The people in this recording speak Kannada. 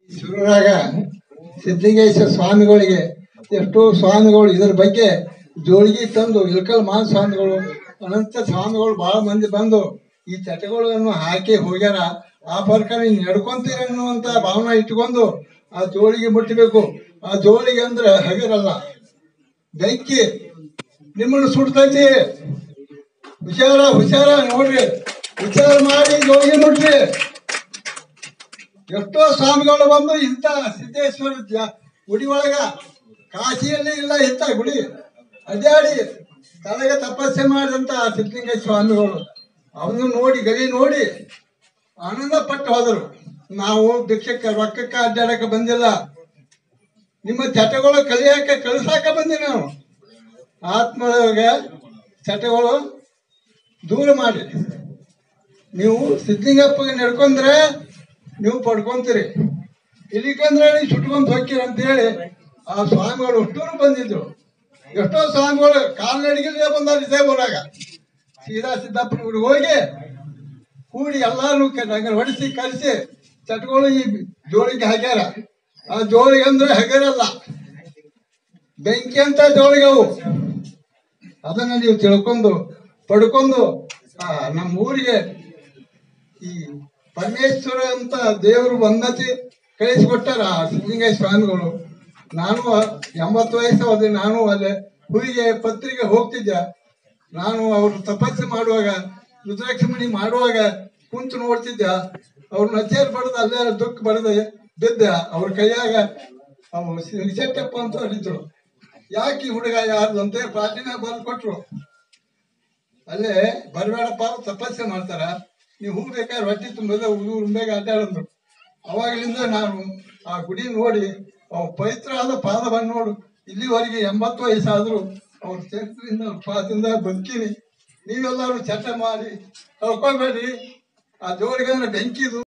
ಶುರುರಾಗ ಸಿದ್ಧಲಿಂಗೇಶ್ವರ ಸ್ವಾಮಿಗಳಿಗೆ ಎಷ್ಟೋ ಸ್ವಾಮಿಗಳು ಇದರ ಬಗ್ಗೆ ಜೋಳಿಗೆ ತಂದು ಇಳಕಲ್ ಮಹಾ ಸ್ವಾಮಿಗಳು ಅನಂತ ಸ್ವಾಮಿಗಳು ಬಹಳ ಮಂದಿ ಬಂದು ಈ ಚಟಗಳನ್ನು ಹಾಕಿ ಹೋಗ್ಯಾರ ಆ ಪ್ರಕಾರ ನೀವು ನಡ್ಕೊಂತೀರ ಅನ್ನುವಂತ ಭಾವನೆ ಇಟ್ಕೊಂಡು ಆ ಜೋಳಿಗೆ ಮುಟ್ಟಬೇಕು ಆ ಜೋಳಿಗೆ ಅಂದ್ರೆ ಹಗರಲ್ಲ ಬೆಂಕಿ ನಿಮ್ಮನ್ನು ಸುಡ್ತೈತಿ ಹುಷಾರ ಹುಷಾರ ನೋಡ್ರಿ ವಿಚಾರ ಮಾಡಿ ಜೋಳಿಗೆ ಮುಟ್ರಿ ಎಷ್ಟೋ ಸ್ವಾಮಿಗಳು ಬಂದು ಇಂಥ ಸಿದ್ದೇಶ್ವರ ಜ- ಗುಡಿ ಒಳಗ ಕಾಶಿಯಲ್ಲಿ ಇಲ್ಲ ಇಂಥ ಗುಡಿ ಅಡ್ಡಾಡಿ ತಲೆಗೆ ತಪಸ್ಸೆ ಮಾಡಿದಂತ ಸಿದ್ಧಲಿಂಗ ಸ್ವಾಮಿಗಳು ಅವನು ನೋಡಿ ಗಲಿ ನೋಡಿ ಆನಂದ ಪಟ್ಟು ಹೋದರು ನಾವು ಭಿಕ್ಷಕ್ಕೆ ರೊಕ್ಕಕ್ಕೆ ಅಡ್ಡಾಡಕ್ಕೆ ಬಂದಿಲ್ಲ ನಿಮ್ಮ ಚಟಗಳು ಕಲಿಯಾಕ ಕಳಿಸಾಕ ಬಂದಿ ನಾವು ಆತ್ಮದೊಳಗ ಚಟಗಳು ದೂರ ಮಾಡಿ ನೀವು ಸಿದ್ಧಲಿಂಗಪ್ಪಗೆ ನಡ್ಕೊಂಡ್ರೆ ನೀವು ಪಡ್ಕೊಂತೀರಿ ಇಲ್ಲಿಕಂದ್ರೆ ನೀವು ಸುಟ್ಕೊಂಡ್ ಹೋಗ್ತೀರ ಅಂತ ಹೇಳಿ ಆ ಸ್ವಾಮಿಗಳು ಅಷ್ಟೂರು ಬಂದಿದ್ರು ಎಷ್ಟೋ ಸ್ವಾಮಿಗಳು ಕಾಲ್ನಡಿಗೆ ಬಂದಾರ ಇದೇ ಊರಾಗ ಸೀದಾ ಸಿದ್ದಪ್ಪನ ಗುಡಿಗೆ ಹೋಗಿ ಕೂಡಿ ಎಲ್ಲಾರು ರಂಗ ಹೊಡಿಸಿ ಕಲಿಸಿ ಚಟ್ಗಳು ಈ ಜೋಳಿಗೆ ಹಾಕ್ಯಾರ ಆ ಜೋಳಿಗೆ ಅಂದ್ರೆ ಹಗರಲ್ಲ ಬೆಂಕಿ ಅಂತ ಜೋಳಿಗೆ ಅವು ಅದನ್ನ ನೀವು ತಿಳ್ಕೊಂಡು ಪಡ್ಕೊಂಡು ಆ, ನಮ್ಮ ಊರಿಗೆ ಈ ಪರಮೇಶ್ವರ ಅಂತ ದೇವರು ಬಂದತಿ ಕಳಿಸಿಕೊಟ್ಟಾರ ಆ ಸಿದ್ಧಲಿಂಗ ಸ್ವಾಮಿಗಳು ನಾನು ಎಂಬತ್ತು ವಯಸ್ಸು ಹೋದೆ ನಾನು ಅಲ್ಲೇ ಹುಲಿಗೆ ಪತ್ರಿಕೆ ಹೋಗ್ತಿದ್ದೆ ನಾನು ಅವರು ತಪಸ್ಸು ಮಾಡುವಾಗ ರುದ್ರಾಕ್ಷಮಣಿ ಮಾಡುವಾಗ ಕುಂತು ನೋಡ್ತಿದ್ದೆ ಅವ್ರ ನಚ್ಚೇರ್ ಬಡ್ದು ಅಲ್ಲೇ ದುಃಖ ಬಡ್ದು ಬಿದ್ದೆ ಅವ್ರ ಕೈಯಾಗ ಅವು ನಿಶೆಟ್ಟಪ್ಪ ಅಂತ ಹೇಳಿದ್ರು ಯಾಕೆ ಈ ಹುಡುಗ ಯಾರ್ದು ಅಂತ ಪ್ರಾರ್ಥನೆ ಬರೆದು ಕೊಟ್ರು ಅಲ್ಲೇ ಬರಬೇಡಪ್ಪ ತಪಸ್ಸೆ ಮಾಡ್ತಾರ ನೀವು ಹೂ ಬೇಕಾದ್ರೆ ಹೊಟ್ಟೆ ತುಂಬದ ಊರು ಉಂಬೆಗೆ ಅಡ್ಡಾಡಿದ್ರು ಅವಾಗಲಿಂದ ನಾನು ಆ ಗುಡಿ ನೋಡಿ ಅವು ಪವಿತ್ರವಾದ ಪಾದವನ್ನು ನೋಡು ಇಲ್ಲಿವರೆಗೆ ಎಂಬತ್ತು ವಯಸ್ಸಾದ್ರು ಅವ್ರ ಚರಿತ್ರೆಯಿಂದ ಅವ್ರ ಪಾದದಿಂದ ಬದುಕೀನಿ ನೀವೆಲ್ಲರೂ ಚಟ ಮಾಡಿ ಕಳ್ಕೊಬೇಡ್ರಿ ಆ ಜೋಡಿಗೆ ಅಂದ್ರೆ ಬೆಂಕಿದು